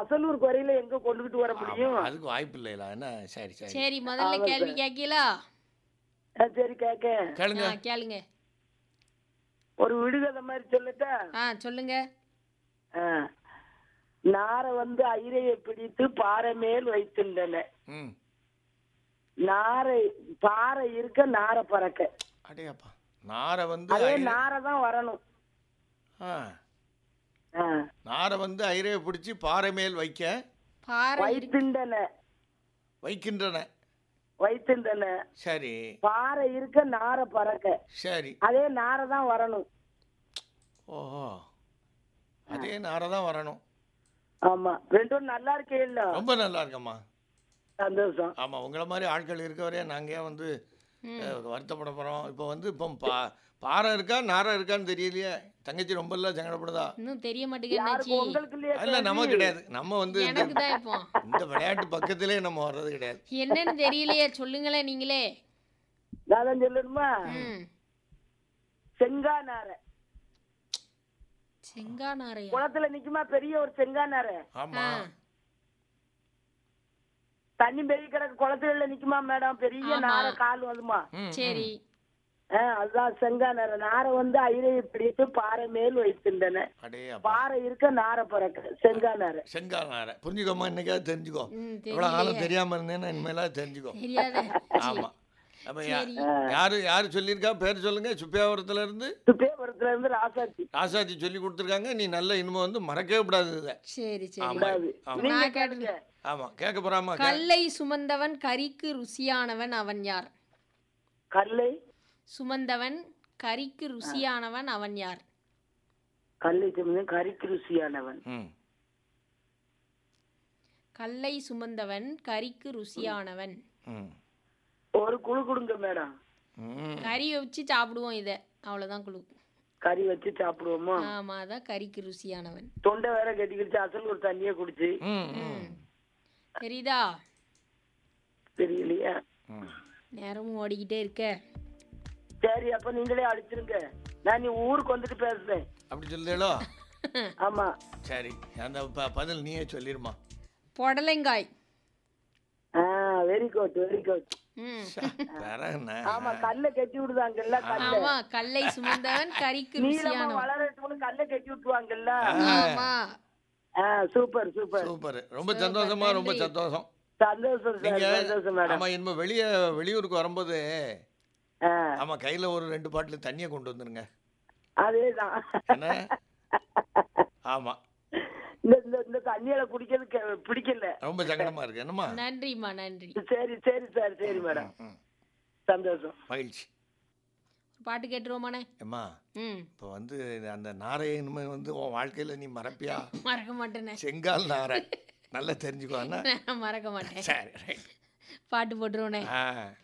அசலூர் குறையில எங்க கொண்டுகிட்டு வர முடியும் ஆமா, அதுக்கு வாய்ப்பு இல்லைல என்ன சரி சரி சரி முதல்ல ஆமா கேள்வி சார். கேட்கலா ஆ, சரி கேக்க கேளுங்க ஆ கேளுங்க ஒரு விடுகதை மாதிரி சொல்லட்டா ஆ சொல்லுங்க ஆ. நாரை வந்து ஐரையை பிடித்து பாறை மேல் வைத்திருந்தன ம் நாரை பாறை இருக்க நாரை பறக்க அடையாப்பா நாரை வந்து அதே ஐர- நாரை தான் வரணும் ஆ ஆ. நாரை வந்து ஐரையை பிடிச்சி பாறை மேல் வைக்க பாறை இருக்கு வைத்திருந்தன வைக்கின்றன வைத்திருந்தன சரி பாறை இருக்க நாரை பறக்க சரி அதே நாரை தான் வரணும் ஓஹோ அதே நாரை தான் வரணும் ஆமா ரெண்டும் நல்லா இருக்கே இல்ல ரொம்ப நல்லா இருக்கம்மா சந்தோஷம் ஆமா உங்களை மாதிரி ஆட்கள் இருக்க வரையும் நாங்க ஏன் வந்து ம். அஹ், வருத்தப்பட போறோம் இப்போ வந்து இப்போ பா பாறை இருக்கா நாரை இருக்கான்னு தெரியலையே தங்கச்சி ரொம்ப எல்லாம் சங்கடப்படுதா இன்னும் தெரிய மாட்டேங்குது யாருக்கு என்னாச்சு உங்களுக்கு இல்லையா இல்ல நம்ம கிடையாது நம்ம வந்து இந்த- எனக்கு தான் இப்போ இந்த விளையாட்டு பக்கத்திலே நம்ம வர்றது கிடையாது என்னன்னு தெரியலையே சொல்லுங்களேன் நீங்களே நான் தான் சொல்லணுமா ம் செங்கா நாரை செங்கானாரையா குளத்துல நிக்குமா பெரிய ஒரு செங்கா நாரை ஆமா ஆ. தண்ணி பெரிய கிடக்கு குளத்துல நிக்குமா மேடம் பெரிய ஆமா. நாரை கால் வந்துமா ம், சரி ஆ, அதுதான் செங்கா நாரை நாரை வந்து ஐரையை பிடித்து பாறை மேல் வைத்திருந்தன அடே அப்பா பாறை இருக்க நாரை பறக்க செங்கா நாரை செங்கா நாரை புரிஞ்சுக்கோமா இன்னைக்காவது தெரிஞ்சுக்கோ ம் இவ்வளோ காலம் தெரியலையே தெரியாம இருந்தேன்னா இனிமேலாவது தெரிஞ்சுக்கோ தெரியாத ஆமா அப்ப யா- சரி யாரு யாரு சொல்லியிருக்கா பேர் சொல்லுங்க சுப்பியாவரத்துல இருந்து சுப்பேபுரத்துல இருந்து ராசாத்தி ராசாச்சி சொல்லி கொடுத்துருக்காங்க நீ நல்ல இனிமே வந்து மறக்கவே கூடாது இதை சரி சரி ஆமா கூடாது. ஆமா நீங்க நான் கேளுங்க ஆமா கேட்க போறாமா கல்லை சுமந்தவன் கரிக்கு ருசியானவன் அவன் யார் கல்லை சுமந்தவன் கரிக்கு ருசியானவன் அவன் யார் கல்லை சுமந்து கறிக்கு ருசியானவன் ம் கல்லை சுமந்தவன் கரிக்கு ருசியானவன் ம் ஒரு குழு கொடுங்க மேடம் ம் கறி வச்சு சாப்பிடுவோம் இதை அவ்வளோதான் குழு கறி வச்சு சாப்பிடுவோமா ஆமா அதான் கரிக்கு ருசியானவன் தொண்டை வேற கட்டிக்கிடுச்சு அசல் ஒரு தண்ணியை குடிச்சு ம் ம் தெரியுதா தெரியலையா ம் நேரமும் ஓடிக்கிட்டே இருக்க சரி அப்ப நீங்களே அடிச்சிருங்க நான் நீ ஊருக்கு வந்துட்டு பேசுறேன் அப்படி சொல்லுதேளோ ஆமா சரி அந்த ப- பதில் நீயே சொல்லிருமா புடலங்காய் ah very good very good ம் வேற என்ன ஆமா கல்ல கட்டி விடுதாங்கல்ல கல்ல ஆமா கல்லை சுமந்தவன் கரிக்கு நீளமா ருசியானவன் வளரட்டும்னு கல்ல கட்டி விட்டுருவாங்கல்ல ஆமா ஆ சூப்பர் சூப்பர் சூப்பர் ரொம்ப சந்தோஷமா ரொம்ப சந்தோஷம் சந்தோஷம் சார் நீங்க சந்தோஷம் மேடம் ஆமா இனிமே வெளியே வெளியூருக்கு வரும்போது ஆ ஆமா கையில ஒரு ரெண்டு பாட்டில் தண்ணியை கொண்டு வந்துருங்க அதேதான் என்ன ஆமா இந்த இந்த இந்த தண்ணியில குடிக்கிறது கே- பிடிக்கல ரொம்ப சங்கடமா இருக்கு என்னம்மா நன்றிம்மா நன்றி சரி சரி சார் சரி மேடம் ம், சந்தோஷம் மகிழ்ச்சி பாட்டு கேட்டுருவோமாண்ணே அம்மா ம் இப்போ வந்து அந்த நாரையை இனிமே வந்து உன் வாழ்க்கையில நீ மறப்பியா மறக்க மாட்டேனே செங்கால் நாரை நல்லா தெரிஞ்சுக்கோ என்ன நான் மறக்க மாட்டேன் சரி ரைட் பாட்டு போட்டுருவோண்ணே ஆ